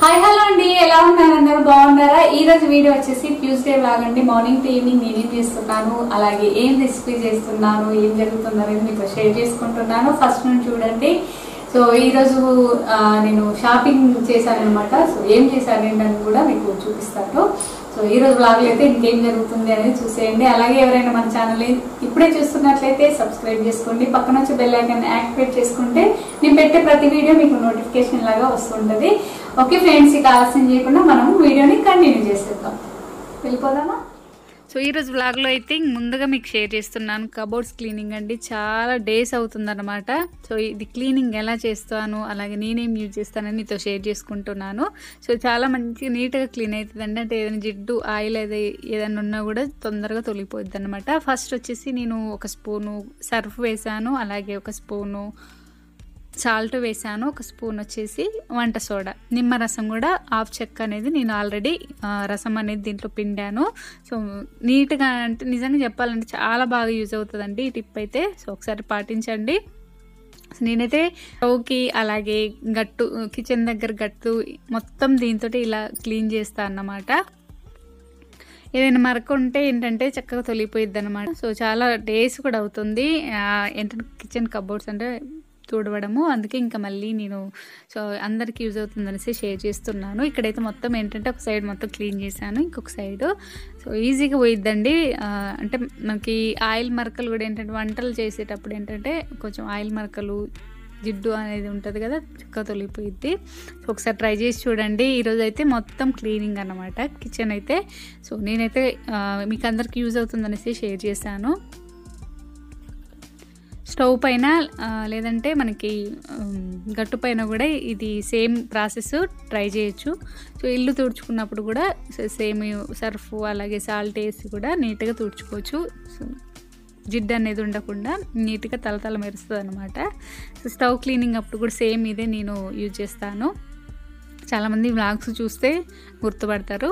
Hi hello అండి ఎలా ఉన్నారు అందరూ బాగున్నారా ఈ రోజు వీడియో వచ్చేసి ట్యూస్డే వ్లాగ్ అండి మార్నింగ్ టు ఈవినింగ్ నేనేం చేస్తున్నాను అలాగే ఏం రెసిపీ చేస్తున్నాను ఏం జరుగుతుంది అనేది మీతో షేర్ చేసుకుంటున్నాను ఫస్ట్ నుంచి చూడండి సో ఈ రోజు ఆ, నేను షాపింగ్ చేశాను అనమాట సో ఏం చేశాను ఏంటని కూడా మీకు చూపిస్తాను సో ఈ రోజు బ్లాగ్ అయితే ఇంకేం జరుగుతుంది అనేది చూసేయండి అలాగే ఎవరైనా మన ఛానల్ ఇప్పుడే చూస్తున్నట్లయితే సబ్స్క్రైబ్ చేసుకోండి పక్కన వచ్చి బెల్ ఐకాన్ యాక్టివేట్ చేసుకుంటే నేను పెట్టే ప్రతి వీడియో మీకు నోటిఫికేషన్ లాగా వస్తుంటది ఓకే ఫ్రెండ్స్ ఇక ఆలస్యం చేయకుండా మనం వీడియోని కంటిన్యూ చేసేద్దాం వెళ్ళిపోదామా సో ఈరోజు వ్లాగ్లో అయితే ముందుగా మీకు షేర్ చేస్తున్నాను కబోర్డ్స్ క్లీనింగ్ అండి చాలా డేస్ అవుతుందన్నమాట సో ఇది క్లీనింగ్ ఎలా చేస్తాను అలాగే నేనేం యూజ్ చేస్తానని మీతో షేర్ చేసుకుంటున్నాను సో చాలా మంచిగా నీట్గా క్లీన్ అవుతుందండి అంటే ఏదైనా జిడ్డు ఆయిల్ ఏదై ఏదైనా ఉన్నా కూడా తొందరగా తొలిగిపోద్ది అనమాట ఫస్ట్ వచ్చేసి నేను ఒక స్పూను సర్ఫ్ వేసాను అలాగే ఒక స్పూను సాల్ట్ వేసాను ఒక స్పూన్ వచ్చేసి వంట సోడా నిమ్మరసం కూడా హాఫ్ చెక్క అనేది నేను ఆల్రెడీ ఆ, రసం అనేది దీంట్లో పిండాను సో నీట్గా అంటే నిజంగా చెప్పాలంటే చాలా బాగా యూజ్ అవుతుందండి ఈ టిప్ అయితే సో ఒకసారి పాటించండి సో నేనైతే స్టవ్కి అలాగే గట్టు కిచెన్ దగ్గర గట్టు మొత్తం దీంతో ఇలా క్లీన్ చేస్తాను అన్నమాట ఏదైనా మరక ఉంటే ఏంటంటే చక్కగా తొలిగిపోయిద్ది అనమాట సో చాలా డేస్ కూడా అవుతుంది ఆ, ఏంటంటే కిచెన్ కబోర్డ్స్ అంటే తుడవడము అందుకే ఇంకా మళ్ళీ నేను సో అందరికి యూజ్ అవుతుంది అనేసి షేర్ చేస్తున్నాను ఇక్కడైతే మొత్తం ఏంటంటే ఒక సైడ్ మొత్తం క్లీన్ చేశాను ఇంకొక సైడ్ సో ఈజీగా పోయిద్దండి ఆ, అంటే మనకి ఆయిల్ మరకలు కూడా ఏంటంటే వంటలు చేసేటప్పుడు ఏంటంటే కొంచెం ఆయిల్ మరకలు జిడ్డు అనేది ఉంటుంది కదా చక్కగా తొలిగిపోయిద్ది సో ఒకసారి ట్రై చేసి చూడండి ఈరోజు అయితే మొత్తం క్లీనింగ్ అన్నమాట కిచెన్ అయితే సో నేనైతే ఆ, మీకు అందరికి యూజ్ అవుతుందనేసి షేర్ చేశాను స్టవ్ పైన ఆ, లేదంటే మనకి ఉమ్, గట్టు పైన కూడా ఇది సేమ్ ప్రాసెస్ ట్రై చేయొచ్చు సో ఇల్లు తుడుచుకున్నప్పుడు కూడా సే- సేమ్ సర్ఫ్ అలాగే సాల్ట్ వేసి కూడా నీట్గా తుడుచుకోవచ్చు సో జిడ్డు అనేది ఉండకుండా నీట్గా తలతల మెరుస్తుంది అనమాట సో స్టవ్ క్లీనింగ్ అప్పుడు కూడా సేమ్ ఇదే నేను యూజ్ చేస్తాను చాలామంది వ్లాగ్స్ చూస్తే గుర్తుపడతారు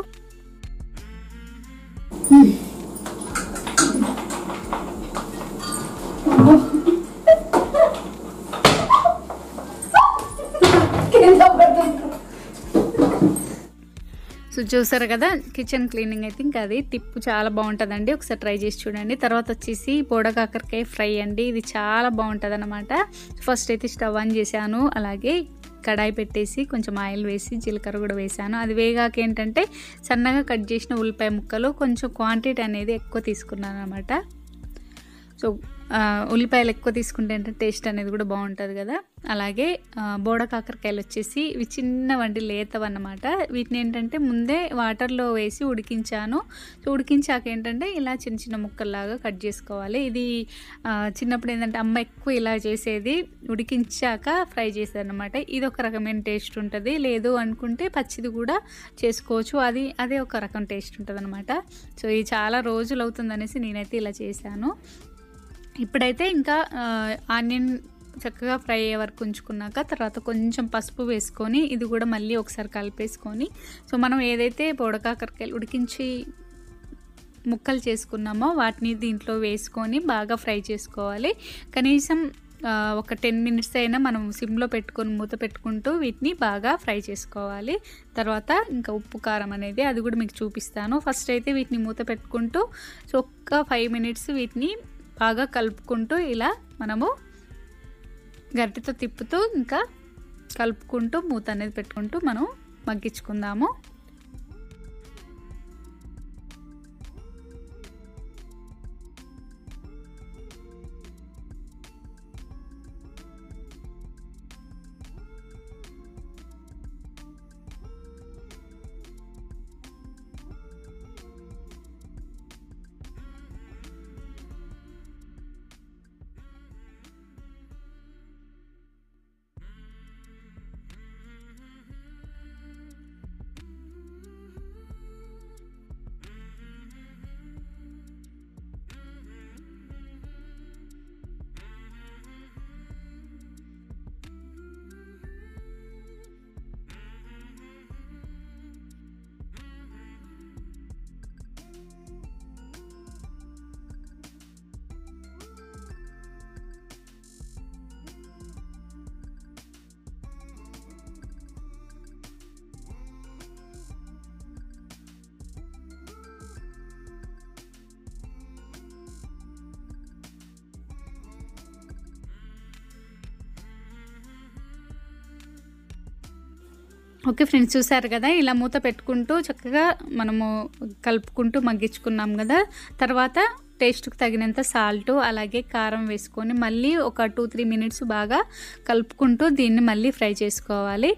సో చూసారు కదా కిచెన్ క్లీనింగ్ అయితే ఇంకా అది టిప్ చాలా బాగుంటుందండి ఒకసారి ట్రై చేసి చూడండి తర్వాత వచ్చేసి బోడకాకరకాయ ఫ్రై అండి ఇది చాలా బాగుంటుంది అనమాట ఫస్ట్ అయితే స్టవ్ ఆన్ చేశాను అలాగే కడాయి పెట్టేసి కొంచెం ఆయిల్ వేసి జీలకర్ర కూడా వేసాను అది వేగాక ఏంటంటే సన్నగా కట్ చేసిన ఉల్లిపాయ ముక్కలు కొంచెం క్వాంటిటీ అనేది ఎక్కువ తీసుకున్నాను అనమాట సో ఆ, ఉల్లిపాయలు ఎక్కువ తీసుకుంటే ఏంటంటే టేస్ట్ అనేది కూడా బాగుంటుంది కదా అలాగే ఆ, బోడ కాకరకాయలు వచ్చేసి ఇవి చిన్న వండి లేతవన్నమాట వీటిని ఏంటంటే ముందే వాటర్లో వేసి ఉడికించాను సో ఉడికించాక ఏంటంటే ఇలా చిన్న చిన్న ముక్కల్లాగా కట్ చేసుకోవాలి ఇది ఆ, చిన్నప్పుడు ఏంటంటే అమ్మ ఎక్కువ ఇలా చేసేది ఉడికించాక ఫ్రై చేసేది అనమాట ఇది ఒక రకమైన టేస్ట్ ఉంటుంది లేదు అనుకుంటే పచ్చిది కూడా చేసుకోవచ్చు అది అదే ఒక రకం టేస్ట్ ఉంటుంది అనమాట సో ఇది చాలా రోజులు అవుతుంది అనేసి నేనైతే ఇలా చేశాను ఇప్పుడైతే ఇంకా ఆ, ఆనియన్ చక్కగా ఫ్రై అయ్యే వరకు ఉంచుకున్నాక తర్వాత కొంచెం పసుపు వేసుకొని ఇది కూడా మళ్ళీ ఒకసారి కలిపేసుకొని సో మనం ఏదైతే పొడకాకరకాయలు ఉడికించి ముక్కలు చేసుకున్నామో వాటిని దీంట్లో వేసుకొని బాగా ఫ్రై చేసుకోవాలి కనీసం ఆ, ఒక టెన్ మినిట్స్ అయినా మనం సిమ్లో పెట్టుకొని మూత పెట్టుకుంటూ వీటిని బాగా ఫ్రై చేసుకోవాలి తర్వాత ఇంకా ఉప్పు కారం అనేది అది కూడా మీకు చూపిస్తాను ఫస్ట్ అయితే వీటిని మూత పెట్టుకుంటూ సో ఒక్క ఫైవ్ మినిట్స్ వీటిని బాగా కలుపుకుంటూ ఇలా మనము గరిటెతో తిప్పుతూ ఇంకా కలుపుకుంటూ మూత అనేది పెట్టుకుంటూ మనం మగ్గించుకుందాము ఓకే ఫ్రెండ్స్ చూసారు కదా ఇలా మూత పెట్టుకుంటూ చక్కగా మనము కలుపుకుంటూ మగ్గించుకున్నాం కదా తర్వాత టేస్ట్కి తగినంత సాల్ట్ అలాగే కారం వేసుకొని మళ్ళీ ఒక టూ త్రీ మినిట్స్ బాగా కలుపుకుంటూ దీన్ని మళ్ళీ ఫ్రై చేసుకోవాలి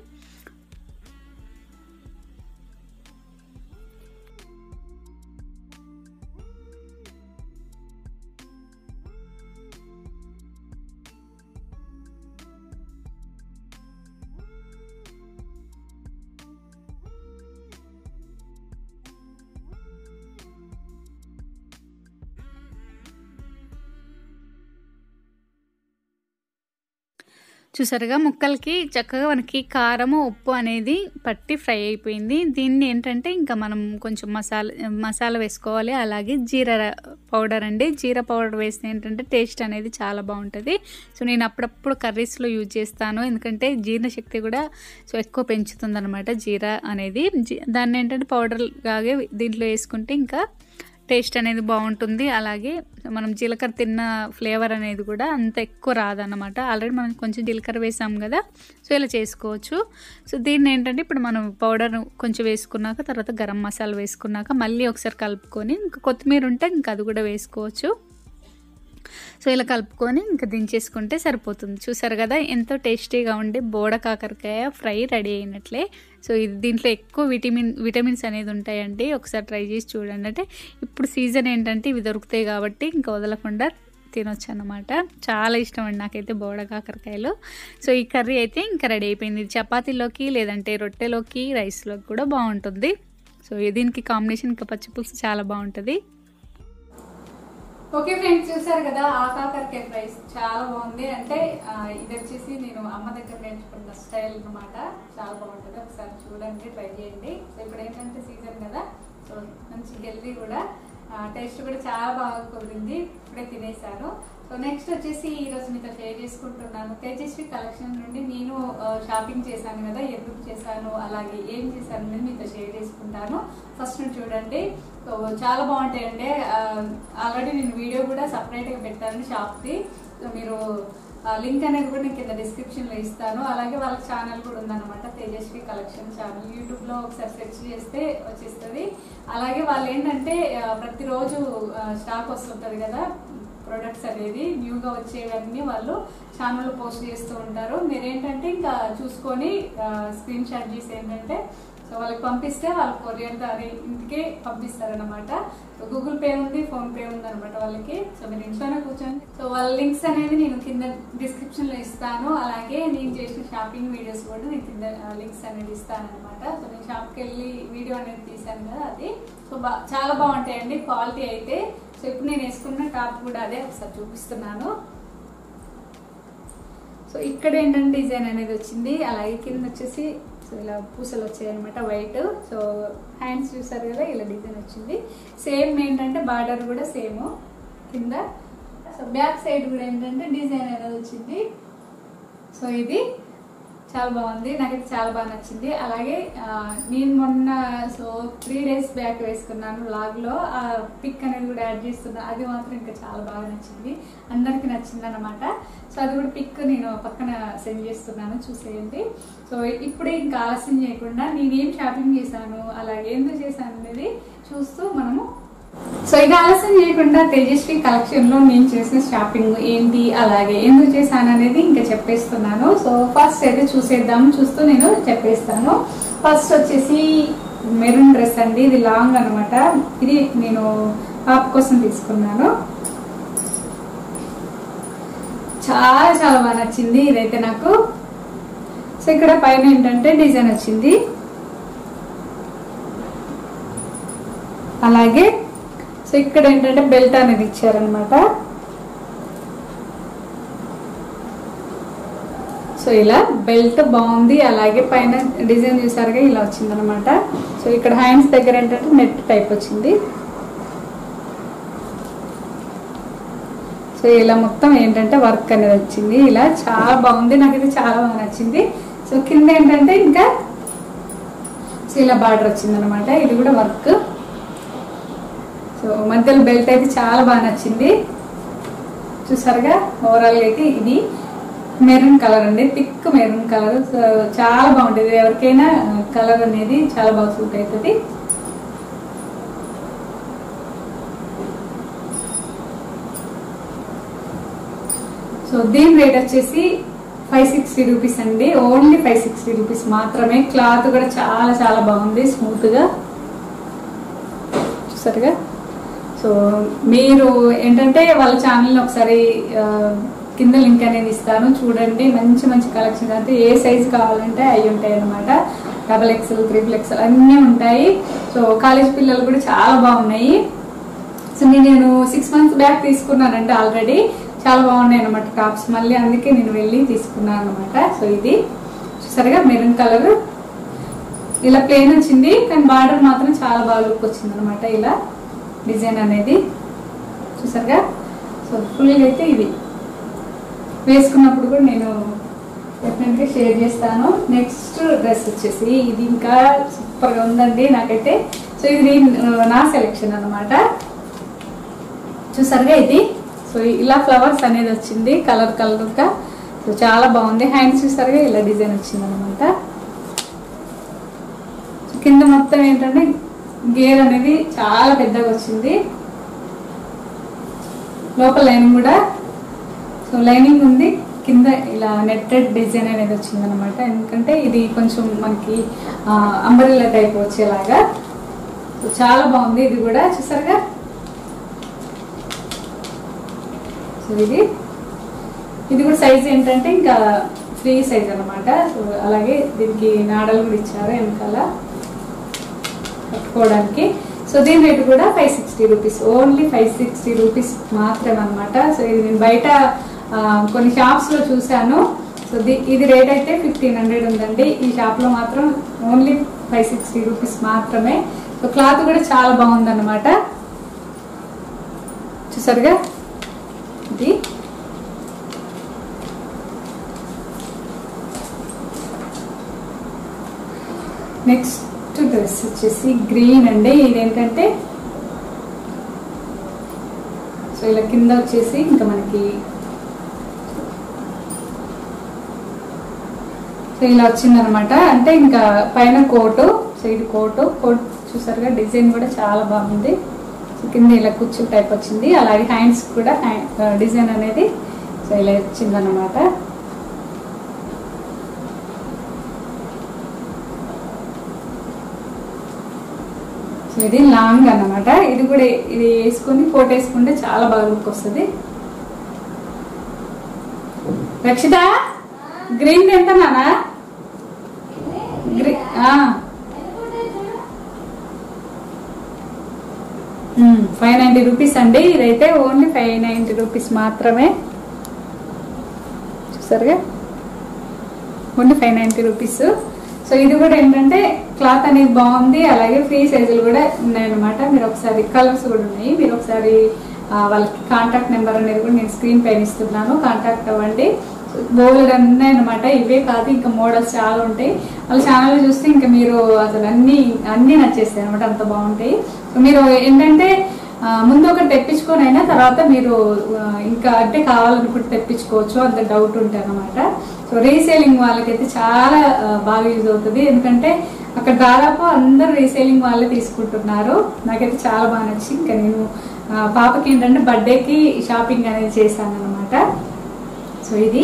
చూసారుగా ముక్కలకి చక్కగా మనకి కారము ఉప్పు అనేది పట్టి ఫ్రై అయిపోయింది దీన్ని ఏంటంటే ఇంకా మనం కొంచెం మసాలా మసాలా వేసుకోవాలి అలాగే జీరా పౌడర్ అండి జీరా పౌడర్ వేస్తే ఏంటంటే టేస్ట్ అనేది చాలా బాగుంటుంది సో నేను అప్పుడప్పుడు కర్రీస్లో యూజ్ చేస్తాను ఎందుకంటే జీర్ణశక్తి కూడా సో ఎక్కువ పెంచుతుంది అనమాట జీరా అనేది జీ- దాన్ని ఏంటంటే పౌడర్ లాగే దీంట్లో వేసుకుంటే ఇంకా టేస్ట్ అనేది బాగుంటుంది అలాగే మనం జీలకర్ర తిన్న ఫ్లేవర్ అనేది కూడా అంత ఎక్కువ రాదన్నమాట ఆల్రెడీ మనం కొంచెం జీలకర్ర వేసాం కదా సో ఇలా చేసుకోవచ్చు సో దీన్ని ఏంటంటే ఇప్పుడు మనం పౌడర్ కొంచెం వేసుకున్నాక తర్వాత గరం మసాలా వేసుకున్నాక మళ్ళీ ఒకసారి కలుపుకొని ఇంకా కొత్తిమీర ఉంటే ఇంకా అది కూడా వేసుకోవచ్చు సో ఇలా కలుపుకొని ఇంకా దించేసుకుంటే సరిపోతుంది చూసారు కదా ఎంతో టేస్టీగా ఉండే బోడ కాకరకాయ ఫ్రై రెడీ అయినట్లే సో ఇది దీంట్లో ఎక్కువ విటమిన్ విటమిన్స్ అనేది ఉంటాయండి ఒకసారి ట్రై చేసి చూడండి అంటే ఇప్పుడు సీజన్ ఏంటంటే ఇవి దొరుకుతాయి కాబట్టి ఇంకా వదలకుండా తినొచ్చు అనమాట చాలా ఇష్టం అండి నాకైతే బోడ కాకరకాయలు సో ఈ కర్రీ అయితే ఇంకా రెడీ అయిపోయింది ఇది చపాతీలోకి లేదంటే రొట్టెలోకి రైస్లోకి కూడా బాగుంటుంది సో దీనికి కాంబినేషన్ ఇంకా పచ్చి పులుసు చాలా బాగుంటుంది ఓకే ఫ్రెండ్స్ చూసారు కదా ఆకాకరకాయ ఫ్రైస్ చాలా బాగుంది అంటే ఆ, ఇది వచ్చేసి నేను అమ్మ దగ్గర నేర్చుకున్న స్టైల్ అన్నమాట చాలా బాగుంటుంది ఒకసారి చూడండి ట్రై చేయండి సో ఇప్పుడు ఏంటంటే సీజన్ కదా సో మంచి హెల్దీ కూడా టేస్ట్ కూడా చాలా బాగా కుదిరింది ఇప్పుడే తినేసాను సో నెక్స్ట్ వచ్చేసి ఈ రోజు మీతో షేర్ చేసుకుంటున్నాను తేజస్వి కలెక్షన్ నుండి నేను షాపింగ్ చేశాను కదా ఎందుకు చేశాను అలాగే ఏం చేశాను అనేది మీతో షేర్ చేసుకుంటాను ఫస్ట్ నుంచి చూడండి సో చాలా బాగుంటాయండి ఆల్రెడీ నేను వీడియో కూడా సపరేట్ గా పెట్టాను షాప్ ది సో మీరు లింక్ అనేది కూడా నేను కింద డిస్క్రిప్షన్ లో ఇస్తాను అలాగే వాళ్ళ ఛానల్ కూడా ఉందన్నమాట తేజస్వి కలెక్షన్ ఛానల్ యూట్యూబ్ లో ఒకసారి సెర్చ్ చేస్తే వచ్చేస్తుంది అలాగే వాళ్ళు ఏంటంటే ఆ, ప్రతిరోజు స్టాక్ వస్తుంటది కదా ప్రొడక్ట్స్ అనేది న్యూగా వచ్చేవన్నీ వాళ్ళు ఛానల్ పోస్ట్ చేస్తూ ఉంటారు మీరేంటంటే ఇంకా చూసుకొని స్క్రీన్ షాట్ చేసి ఏంటంటే సో వాళ్ళకి పంపిస్తే వాళ్ళు కొరియర్ ద్వారా ఇంటికే పంపిస్తారనమాట సో గూగుల్ పే ఉంది ఫోన్ పే ఉంది అనమాట వాళ్ళకి సో మీరు ఇంట్లోనే కూర్చొని సో వాళ్ళ లింక్స్ అనేది నేను కింద డిస్క్రిప్షన్ లో ఇస్తాను అలాగే నేను చేసిన షాపింగ్ వీడియోస్ కూడా నేను కింద లింక్స్ అనేది ఇస్తాను అనమాట సో నేను షాప్కి వెళ్ళి వీడియో అనేది తీసాను కదా అది సో బా చాలా బాగుంటాయండి క్వాలిటీ అయితే సో ఇప్పుడు నేను వేసుకున్న టాప్ కూడా అదే ఒకసారి చూపిస్తున్నాను సో ఇక్కడ ఏంటంటే డిజైన్ అనేది వచ్చింది అలాగే కింద వచ్చేసి సో ఇలా పూసలు వచ్చాయి అనమాట వైట్ సో హ్యాండ్స్ చూసారు కదా ఇలా డిజైన్ వచ్చింది సేమ్ ఏంటంటే బార్డర్ కూడా సేమ్ కింద సో బ్యాక్ సైడ్ కూడా ఏంటంటే డిజైన్ అనేది వచ్చింది సో ఇది చాలా బాగుంది నాకైతే చాలా బాగా నచ్చింది అలాగే ఆ, నేను మొన్న సో త్రీ డేస్ బ్యాక్ వేసుకున్నాను లాగ్ లో ఆ పిక్ అనేది కూడా యాడ్ చేస్తున్నా అది మాత్రం ఇంకా చాలా బాగా నచ్చింది అందరికి నచ్చింది అనమాట సో అది కూడా పిక్ నేను పక్కన సెండ్ చేస్తున్నాను చూసేయండి సో ఇప్పుడే ఇంకా ఆలస్యం చేయకుండా నేనేం షాపింగ్ చేశాను అలాగే ఎందుకు చేశాను అనేది చూస్తూ మనము సో ఇక ఆలస్యం చేయకుండా తేజస్వి కలెక్షన్ లో నేను చేసిన షాపింగ్ ఏంటి అలాగే ఎందుకు చేశాను అనేది ఇంకా చెప్పేస్తున్నాను సో ఫస్ట్ అయితే చూసేద్దాం చూస్తూ నేను చెప్పేస్తాను ఫస్ట్ వచ్చేసి మెరూన్ డ్రెస్ అండి ఇది లాంగ్ అన్నమాట ఇది నేను పాప కోసం తీసుకున్నాను చాలా చాలా బాగా నచ్చింది ఇదైతే నాకు సో ఇక్కడ పైన ఏంటంటే డిజైన్ వచ్చింది అలాగే సో ఇక్కడ ఏంటంటే బెల్ట్ అనేది ఇచ్చారనమాట సో ఇలా బెల్ట్ బాగుంది అలాగే పైన డిజైన్ చూసారుగా ఇలా వచ్చిందనమాట సో ఇక్కడ హ్యాండ్స్ దగ్గర ఏంటంటే నెట్ టైప్ వచ్చింది సో ఇలా మొత్తం ఏంటంటే వర్క్ అనేది వచ్చింది ఇలా చాలా బాగుంది నాకైతే చాలా బాగా నచ్చింది సో కింద ఏంటంటే ఇంకా సో ఇలా బార్డర్ వచ్చింది అనమాట ఇది కూడా వర్క్ సో మధ్యలో బెల్ట్ అయితే చాలా బాగా నచ్చింది చూసారుగా ఓవరాల్ అయితే ఇది మెరూన్ కలర్ అండి థిక్ మెరూన్ కలర్ సో చాలా బాగుంటుంది ఎవరికైనా కలర్ అనేది చాలా బాగా సూట్ అవుతుంది సో దీని రేట్ వచ్చేసి ఫైవ్ సిక్స్టీ రూపీస్ అండి ఓన్లీ ఫైవ్ సిక్స్టీ రూపీస్ మాత్రమే క్లాత్ కూడా చాలా చాలా బాగుంది స్మూత్ గా చూసారుగా సో మీరు ఏంటంటే వాళ్ళ ఛానల్ని ఒకసారి ఆ, కింద లింక్ అనేది ఇస్తాను చూడండి మంచి మంచి కలెక్షన్ అంటే ఏ సైజ్ కావాలంటే అవి ఉంటాయి అనమాట డబల్ ఎక్స్ఎల్ త్రిపుల్ ఎక్స్ఎల్ అన్నీ ఉంటాయి సో కాలేజ్ పిల్లలు కూడా చాలా బాగున్నాయి సో నేను నేను సిక్స్ మంత్స్ బ్యాక్ తీసుకున్నానంటే ఆల్రెడీ చాలా బాగున్నాయి అనమాట టాప్స్ మళ్ళీ అందుకే నేను వెళ్ళి తీసుకున్నాను అనమాట సో ఇది చూసారుగా మెరూన్ కలర్ ఇలా ప్లేన్ వచ్చింది కానీ బార్డర్ మాత్రం చాలా బాగా లుక్ వచ్చింది అనమాట ఇలా డిజైన్ అనేది చూసారుగా సో ఫుల్ అయితే ఇది వేసుకున్నప్పుడు కూడా నేను డెఫినెట్గా షేర్ చేస్తాను నెక్స్ట్ డ్రెస్ వచ్చేసి ఇది ఇంకా సూపర్గా ఉందండి నాకైతే సో ఇది నేను- నా సెలెక్షన్ అన్నమాట చూసారుగా ఇది సో ఇలా ఫ్లవర్స్ అనేది వచ్చింది కలర్ కలర్ గా సో చాలా బాగుంది హ్యాండ్స్ చూసారుగా ఇలా డిజైన్ వచ్చింది అనమాట కింద మొత్తం ఏంటంటే గేర్ అనేది చాలా పెద్దగా వచ్చింది లోపల లైనింగ్ కూడా సో లైనింగ్ ఉంది కింద ఇలా నెట్టెడ్ డిజైన్ అనేది వచ్చింది అనమాట ఎందుకంటే ఇది కొంచెం మనకి అంబరిల్లా టైప్ వచ్చేలాగా సో చాలా బాగుంది ఇది కూడా చూసారుగా సో ఇది ఇది కూడా సైజ్ ఏంటంటే ఇంకా ఫ్రీ సైజ్ అన్నమాట సో అలాగే దీనికి నాడలు కూడా ఇచ్చారు వెనకాల కట్టుకోవడానికి సో దీని రేట్ కూడా five sixty rupees only five sixty rupees మాత్రమే అనమాట సో ఇది నేను బయట ఆ, కొన్ని షాప్స్ లో చూశాను సో ది- ఇది రేట్ అయితే ఫిఫ్టీన్ హండ్రెడ్ ఉందండి ఈ షాప్ లో మాత్రం ఓన్లీ ఫైవ్ సిక్స్టీ రూపీస్ మాత్రమే సో క్లాత్ కూడా చాలా బాగుందన్నమాట చూసారుగా ఇది నెక్స్ట్ డ్రెస్ వచ్చేసి గ్రీన్ అండి ఇదేంటంటే సో ఇలా కింద వచ్చేసి ఇంకా మనకి సో ఇలా వచ్చిందనమాట అంటే ఇంకా పైన కోటు సో ఇది కోటు కోట్ చూసారుగా డిజైన్ కూడా చాలా బాగుంది సో కింద ఇలా కుచ్చు టైప్ వచ్చింది అలాగే హ్యాండ్స్ కూడా డిజైన్ అనేది సో ఇలా వచ్చిందనమాట సో ఇది లాంగ్ అన్నమాట ఇది కూడా ఇది వేసుకొని కోట్ వేసుకుంటే చాలా బాగా లుక్ వస్తుంది రక్షిత గ్రీన్ ఎంత నానా గ్రీ- ఆ. మ్మ్, ఫైవ్ నైంటీ రూపీస్ అండి ఇదైతే ఓన్లీ ఫైవ్ నైంటీ రూపీస్ మాత్రమే చూసారుగా only five ninety rupees so ఇది కూడా ఏంటంటే క్లాత్ అనేది బాగుంది అలాగే ఫ్రీ సైజులు కూడా ఉన్నాయన్నమాట మీరు ఒకసారి కలర్స్ కూడా ఉన్నాయి మీరు ఒకసారి ఆ, వాళ్ళకి కాంటాక్ట్ నెంబర్ అనేది కూడా నేను స్క్రీన్ పైన ఇస్తున్నాను కాంటాక్ట్ అవ్వండి బోల్డ్ ఉన్నాయన్నమాట ఇవే కాదు ఇంకా మోడల్స్ చాలా ఉంటాయి వాళ్ళ ఛానల్ చూస్తే ఇంకా మీరు అసలు అన్ని అన్ని నచ్చేస్తాయి అనమాట అంత బాగుంటాయి సో మీరు ఏంటంటే ఆ, ముందు ఒకటి తెప్పించుకొని అయినా తర్వాత మీరు ఆ, ఇంకా అంటే కావాలనుకుంటే తెప్పించుకోవచ్చు అంత డౌట్ ఉంటాయి అనమాట సో రీసేలింగ్ వాళ్ళకైతే చాలా ఆ, బాగా యూజ్ అవుతుంది ఎందుకంటే అక్కడ దాదాపు అందరు రీసేలింగ్ వాళ్ళే తీసుకుంటున్నారు నాకైతే చాలా బాగా నచ్చింది ఇంకా నేను ఆ, పాపకి ఏంటంటే బర్త్డేకి షాపింగ్ అనేది చేశాను అనమాట సో ఇది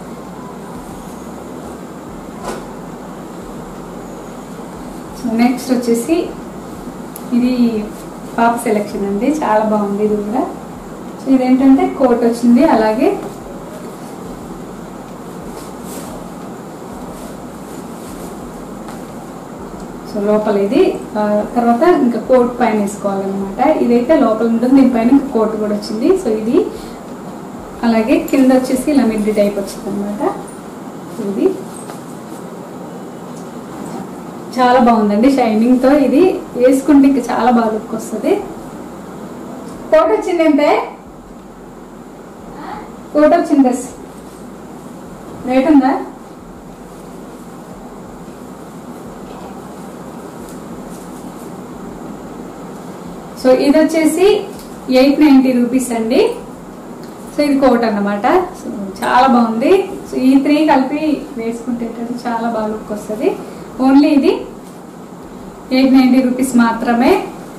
సో నెక్స్ట్ వచ్చేసి ఇది పాప సెలెక్షన్ అండి చాలా బాగుంది ఇది కూడా సో ఇదేంటంటే కోట్ వచ్చింది అలాగే సో లోపల ఇది ఆ, తర్వాత ఇంకా కోట్ పైన వేసుకోవాలన్నమాట ఇదైతే లోపల ఉంటుంది దీనిపైన ఇంకా కోట్ కూడా వచ్చింది సో ఇది అలాగే కింద వచ్చేసి ఇలా మిడ్డి టైప్ వచ్చింది అనమాట ఇది చాలా బాగుందండి షైనింగ్ తో ఇది వేసుకుంటే ఇంకా చాలా బాగా లుక్ వస్తుంది కోట్ వచ్చింది అంటే కోట్ వచ్చింది డ్రెస్ రేట్ ఉందా సో ఇది వచ్చేసి ఎయిట్ నైంటీ రూపీస్ అండి సో ఇది కోట్ అన్నమాట సో చాలా బాగుంది సో ఈ త్రీ కలిపి వేసుకుంటే ఏంటంటే చాలా బాగా లుక్ వస్తుంది ఓన్లీ ఇది ఎయిట్ నైంటీ రూపీస్ మాత్రమే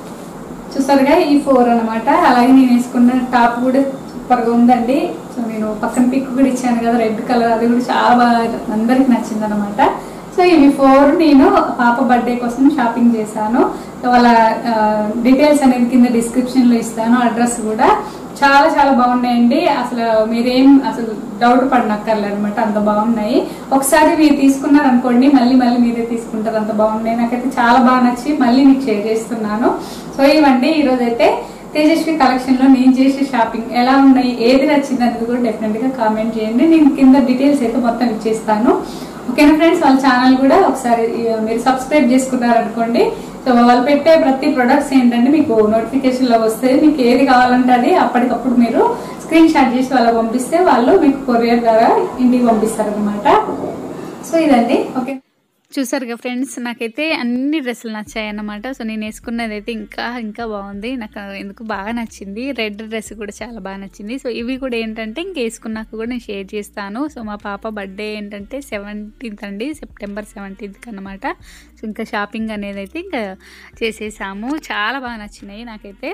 చూసారుగా ఈ ఫోర్ అన్నమాట అలాగే నేను వేసుకున్న టాప్ కూడా సూపర్ గా ఉందండి సో నేను పక్కన పిక్ కూడా ఇచ్చాను కదా రెడ్ కలర్ అది కూడా చాలా బాగా అందరికి నచ్చింది అనమాట సో ఇవి ఫోర్ నేను పాప బర్త్డే కోసం షాపింగ్ చేశాను సో వాళ్ళ డీటెయిల్స్ అనేది కింద డిస్క్రిప్షన్ లో ఇస్తాను అడ్రస్ కూడా చాలా చాలా బాగున్నాయండి అసలు మీరేం అసలు డౌట్ పడనక్కర్లేదు అనమాట అంత బాగున్నాయి ఒకసారి మీరు తీసుకున్నారు అనుకోండి మళ్ళీ మళ్ళీ మీరే తీసుకుంటారు అంత బాగున్నాయి నాకైతే చాలా బాగా నచ్చి మళ్ళీ మీకు షేర్ చేస్తున్నాను సో ఇవండి ఈ రోజు అయితే తేజస్వి కలెక్షన్ లో నేను చేసే షాపింగ్ ఎలా ఉన్నాయి ఏది నచ్చింది అనేది కూడా డెఫినెట్ గా కామెంట్ చేయండి నేను కింద డీటెయిల్స్ అయితే మొత్తం ఇచ్చేస్తాను ఓకేనా ఫ్రెండ్స్ వాళ్ళ ఛానల్ కూడా ఒకసారి ఆ, మీరు సబ్స్క్రైబ్ చేసుకున్నారనుకోండి సో వాళ్ళు పెట్టే ప్రతి ప్రొడక్ట్స్ ఏంటంటే మీకు నోటిఫికేషన్ లో వస్తాయి మీకు ఏది కావాలంటే అది అప్పటికప్పుడు మీరు స్క్రీన్ షాట్ చేసి వాళ్ళకి పంపిస్తే వాళ్ళు మీకు కొరియర్ ద్వారా ఇంటికి పంపిస్తారు అనమాట సో ఇదండి ఓకే చూసారుగా ఫ్రెండ్స్ నాకైతే అన్ని డ్రెస్సులు నచ్చాయి అన్నమాట సో నేను వేసుకున్నది అయితే ఇంకా ఇంకా బాగుంది నాకు ఎందుకు బాగా నచ్చింది రెడ్ డ్రెస్ కూడా చాలా బాగా నచ్చింది సో ఇవి కూడా ఏంటంటే ఇంక వేసుకున్నాక కూడా నేను షేర్ చేస్తాను సో మా పాప బర్త్డే ఏంటంటే సెవెంటీన్త్ అండి సెప్టెంబర్ సెవెంటీన్త్కి అనమాట సో ఇంకా షాపింగ్ అనేది అయితే ఇంకా చేసేసాము చాలా బాగా నచ్చినాయి నాకైతే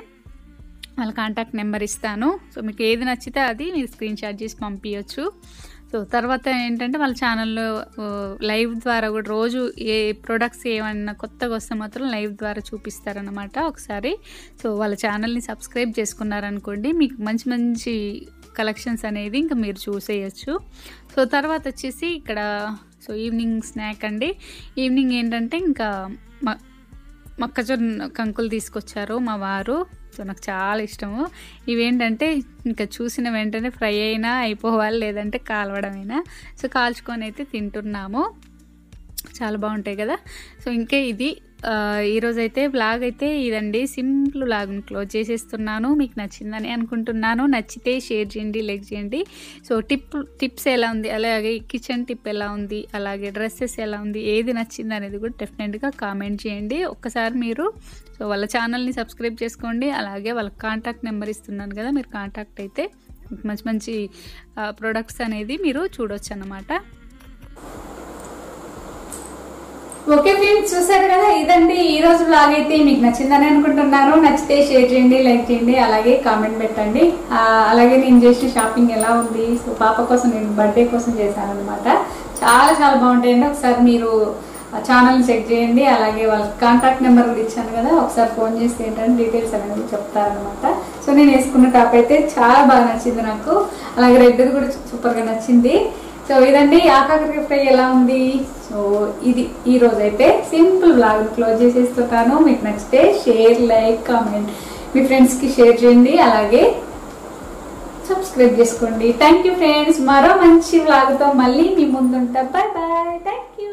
వాళ్ళ కాంటాక్ట్ నెంబర్ ఇస్తాను సో మీకు ఏది నచ్చితే అది మీరు స్క్రీన్ షాట్ చేసి పంపించవచ్చు సో తర్వాత ఏంటంటే వాళ్ళ ఛానల్లో లైవ్ ద్వారా కూడా రోజు ఏ ప్రొడక్ట్స్ ఏమన్నా కొత్తగా వస్తే మాత్రం లైవ్ ద్వారా చూపిస్తారనమాట ఒకసారి సో వాళ్ళ ఛానల్ని సబ్స్క్రైబ్ చేసుకున్నారనుకోండి మీకు మంచి మంచి కలెక్షన్స్ అనేది ఇంకా మీరు చూసేయచ్చు సో తర్వాత వచ్చేసి ఇక్కడ సో ఈవినింగ్ స్నాక్ అండి ఈవినింగ్ ఏంటంటే ఇంకా మ- మొక్కజొన్న కంకులు తీసుకొచ్చారు మా వారు సో నాకు చాలా ఇష్టము ఇవేంటంటే ఇంకా చూసిన వెంటనే ఫ్రై అయినా అయిపోవాలి లేదంటే కాలవడమైనా సో కాల్చుకొని అయితే తింటున్నాము చాలా బాగుంటాయి కదా సో ఇంకా ఇది ఆ, ఈరోజు అయితే బ్లాగ్ అయితే ఇదండి సింపుల్ బ్లాగ్ని క్లోజ్ చేసేస్తున్నాను మీకు నచ్చిందని అనుకుంటున్నాను నచ్చితే షేర్ చేయండి లైక్ చేయండి సో టిప్ టిప్స్ ఎలా ఉంది అలాగే కిచెన్ టిప్ ఎలా ఉంది అలాగే డ్రెస్సెస్ ఎలా ఉంది ఏది నచ్చింది అనేది కూడా డెఫినెట్గా కామెంట్ చేయండి ఒక్కసారి మీరు సో వాళ్ళ ఛానల్ని సబ్స్క్రైబ్ చేసుకోండి అలాగే వాళ్ళ కాంటాక్ట్ నెంబర్ ఇస్తున్నాను కదా మీరు కాంటాక్ట్ అయితే మీకు మంచి మంచి ప్రొడక్ట్స్ అనేది మీరు చూడొచ్చు అన్నమాట ఓకే ఫ్రెండ్స్ చూసారు కదా ఇదండి ఈ రోజు బ్లాగ్ అయితే మీకు నచ్చిందని అనుకుంటున్నాను నచ్చితే షేర్ చేయండి లైక్ చేయండి అలాగే కామెంట్ పెట్టండి ఆ, అలాగే నేను చేసిన షాపింగ్ ఎలా ఉంది సో పాప కోసం నేను బర్త్డే కోసం చేశాను అనమాట చాలా చాలా బాగుంటాయండి ఒకసారి మీరు ఛానల్ చెక్ చేయండి అలాగే వాళ్ళ కాంటాక్ట్ నెంబర్ కూడా ఇచ్చాను కదా ఒకసారి ఫోన్ చేసి ఏంటంటే డీటెయిల్స్ అనేది చెప్తారనమాట సో నేను వేసుకున్న టాప్ అయితే చాలా బాగా నచ్చింది నాకు అలాగే రెడ్ కూడా సూపర్గా నచ్చింది సో ఇదండి ఆకాకరకాయ ఫ్రై ఎలా ఉంది సో ఇది ఈ రోజు అయితే సింపుల్ బ్లాగ్ క్లోజ్ చేసేస్తుంటాను మీకు నచ్చితే షేర్ లైక్ కామెంట్ మీ ఫ్రెండ్స్ కి షేర్ చేయండి అలాగే సబ్స్క్రైబ్ చేసుకోండి థ్యాంక్ యూ ఫ్రెండ్స్ మరో మంచి బ్లాగ్ తో మళ్ళీ మీ ముందుంటా బాయ్ బాయ్ థ్యాంక్ యూ